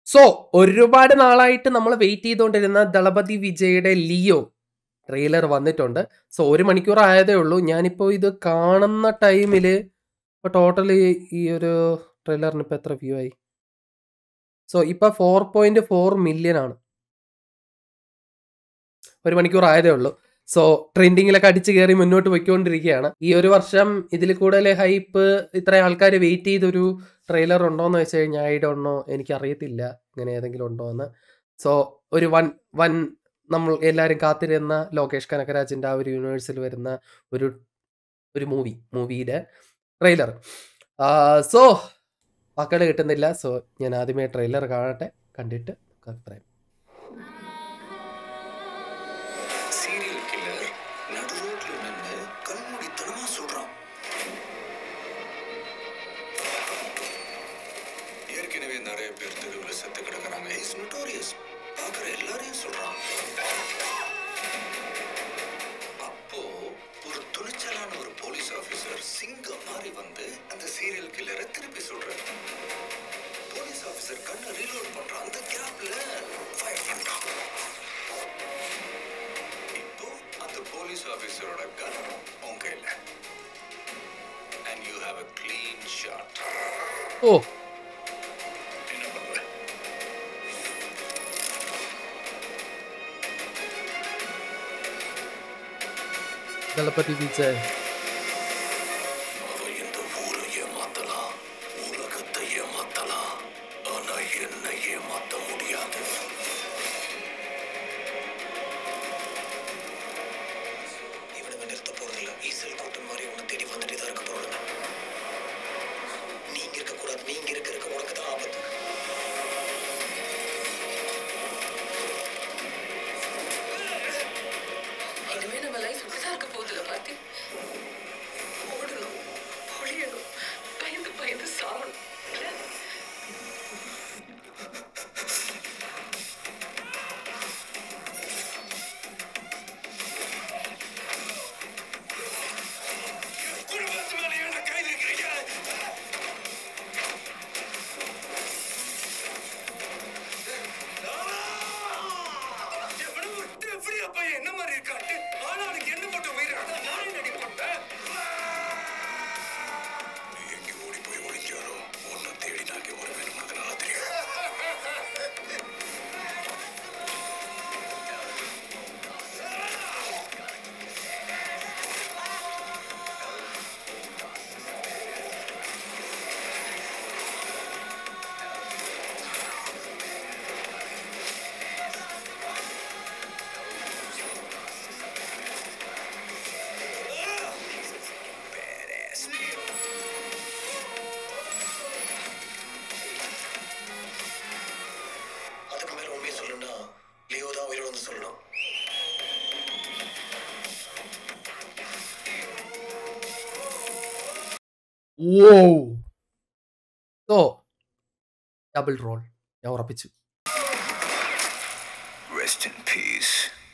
So ഒരുപാട് നാളായിട്ട് നമ്മൾ വെയിറ്റ് ചെയ്തുകൊണ്ടിരുന്ന ദളപതി വിജയുടെ ലിയോ ട്രെയിലർ വന്നിട്ടുണ്ട് സോ ഒരു മണിക്കൂർ ആയതേ ഉള്ളൂ ഞാനിപ്പോൾ ഇത് കാണുന്ന ടൈമിൽ ഇപ്പോൾ ടോട്ടൽ ഈ ഒരു ട്രെയിലറിന് ഇപ്പോൾ എത്ര വ്യൂ ആയി സോ ഇപ്പോൾ ഫോർ പോയിന്റ് ഫോർ മില്യൺ ആണ് ഒരു മണിക്കൂർ ആയതേ ഉള്ളൂ സോ ട്രെൻഡിങ്ങിലൊക്കെ അടിച്ചു കയറി മുന്നോട്ട് പോയിക്കൊണ്ടിരിക്കുകയാണ് ഈ ഒരു വർഷം ഇതിൽ കൂടുതൽ ഹൈപ്പ് ഇത്രയും ആൾക്കാർ വെയിറ്റ് ചെയ്തൊരു ട്രെയിലർ ഉണ്ടോയെന്ന് വെച്ച് കഴിഞ്ഞാൽ ഐ ഡോണ്ട് നോ എനിക്കറിയത്തില്ല ഇങ്ങനെ ഏതെങ്കിലും ഉണ്ടോ എന്ന് സോ ഒരു വൺ വൺ നമ്മൾ എല്ലാവരും കാത്തിരുന്ന ലോകേഷ് കനകരാജിൻ്റെ ആ ഒരു യൂണിവേഴ്സിൽ വരുന്ന ഒരു ഒരു മൂവി മൂവിയുടെ ട്രെയിലർ സോ വാക്കുകൾ കിട്ടുന്നില്ല സോ ഞാൻ ആദ്യമേ ട്രെയിലർ കാണട്ടെ കണ്ടിട്ട് നമുക്ക് അഭിപ്രായം சீரியல் கில்லர் நடு ரோட்ல நின்று கண்மூடித்தனமா சொல்றான் ஏற்கனவே நிறைய பேர் தெருவுல செத்து கிடக்குறாங்க இஸ் நோட்டோரியஸ் பாக்குற எல்லாரையும் சொல்றான் அப்போ ஒரு துணிச்சலான ஒரு போலீஸ் ஆபீசர் சிங்கம் மாதிரி வந்து அந்த சீரியல் கில்லரை திருப்பி சொல்றாரு போலீஸ் ஆபீசர் கண்ணை ரீலோட் பண்றான் அந்த கேப்ல ஃபயர் பண்றான் இப்போ அந்த போலீஸ் ஆபீசரோட கன் உன் கையில and you have a clean shot ഓ என்ன பண்ணுவ ദളപതി വിജയ് அவன் இந்த ஊரை ஏமாத்தலாம் உலகத்தை ஏமாத்தலாம் ஆனா என்னை ஏமாத்த முடியாது இவனுங்க நிறுத்த போறதில்ல ஈசல் கூட்டம் மாதிரி உன்னை தேடி வந்துட்டே தான் இருக்க போறாங்க நீங்க இருக்க கூடாது நீங்க இருக்க இருக்க உனக்கு தான் ஆபத்து இனிமே நம்ம லைஃப் இப்படிதான் இருக்க போகுதுல பாத்தி ஓடணும் ஒழியணும் பயந்து பயந்து சாவணும் இல்ல? குடும்பத்து மேல என்ன கை வைக்கிறீங்க எவனும் ஒருத்தன் எப்படி அப்பா என்ன மாதிரி இருக்காட்டு ஆளாளுக்கு என்ன போட்டு உயிராட நானே நடிப்பேன் நீ எங்க ஓடி போய் ஒழிஞ்சாரோ உன்னை தேடி நாங்க வருவேன் உனக்கு நல்லா தெரியும் அதுக்கு மேல உண்மையை சொல்லணும்னா லியோ தான் உயிரோட வந்து சொல்லணும் ഓ സോ ഡബിൾ റോൾ ഞാൻ ഉറപ്പിച്ചു Rest in peace.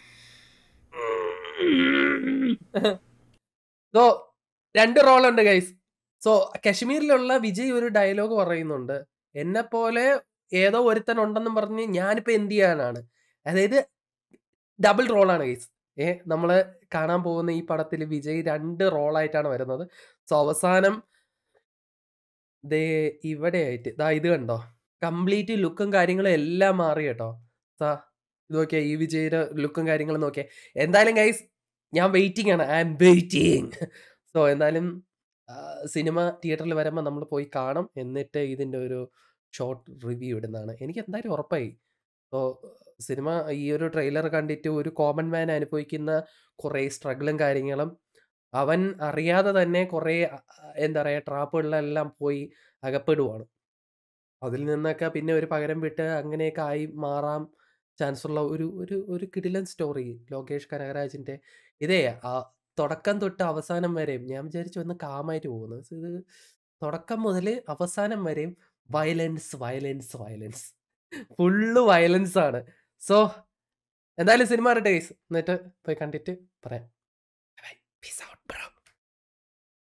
സോ രണ്ട് റോളുണ്ട് ഗൈസ് സോ കശ്മീരിലുള്ള വിജയ് ഒരു ഡയലോഗ് പറയുന്നുണ്ട് എന്നെ പോലെ ഏതോ ഒരുത്തൻ ഉണ്ടെന്നും പറഞ്ഞ് ഞാനിപ്പോ എന്ത് ചെയ്യാനാണ് അതായത് ഡബിൾ റോളാണ് ഗൈസ് ഏ നമ്മള് കാണാൻ പോകുന്ന ഈ പടത്തിൽ വിജയ് രണ്ട് റോളായിട്ടാണ് വരുന്നത് സോ അവസാനം ദേ ഇവിടെ ആയിട്ട് ദാ ഇത് കണ്ടോ കംപ്ലീറ്റ് ലുക്കും കാര്യങ്ങളും എല്ലാം മാറി കേട്ടോ സാ ഇത് നോക്കിയാ ഈ വിജയുടെ ലുക്കും കാര്യങ്ങളും നോക്കിയാ എന്തായാലും ഗൈസ് ഞാൻ വെയിറ്റിംഗ് ആണ് ഐ എം വെയിറ്റിംഗ് സോ എന്തായാലും സിനിമ തിയേറ്ററിൽ വരുമ്പോൾ നമ്മൾ പോയി കാണും എന്നിട്ട് ഇതിൻ്റെ ഒരു ഷോർട്ട് റിവ്യൂ ഇടുന്നതാണ് എനിക്ക് എന്തായാലും ഉറപ്പായി സോ സിനിമ ഈ ഒരു ട്രെയിലർ കണ്ടിട്ട് ഒരു കോമൺ മാൻ അനുഭവിക്കുന്ന കുറേ സ്ട്രഗിളും കാര്യങ്ങളും അവൻ അറിയാതെ തന്നെ കുറേ അ, എന്താ പറയുക ട്രാപ്പുകളിലെല്ലാം പോയി അകപ്പെടുവാണ് അതിൽ നിന്നൊക്കെ പിന്നെ ഒരു പകരം വിട്ട് അങ്ങനെയൊക്കെ ആയി മാറാൻ ചാൻസ് ഉള്ള ഒരു ഒരു ഒരു കിടിലൻ സ്റ്റോറി ലോകേഷ് കനകരാജിൻ്റെ ഇതേ ആ തുടക്കം തൊട്ട് അവസാനം വരെയും ഞാൻ വിചാരിച്ചു ഒന്ന് കാമായിട്ട് പോകുന്നു പക്ഷേ ഇത് തുടക്കം മുതൽ അവസാനം വരെയും violence violence violence full violence ആണ് സോ എന്തായാലും സിനിമ ഗൈസ് എന്നിട്ട് പോയി കണ്ടിട്ട് പറയാം ബൈ പീസ് ഔട്ട് ബ്രോ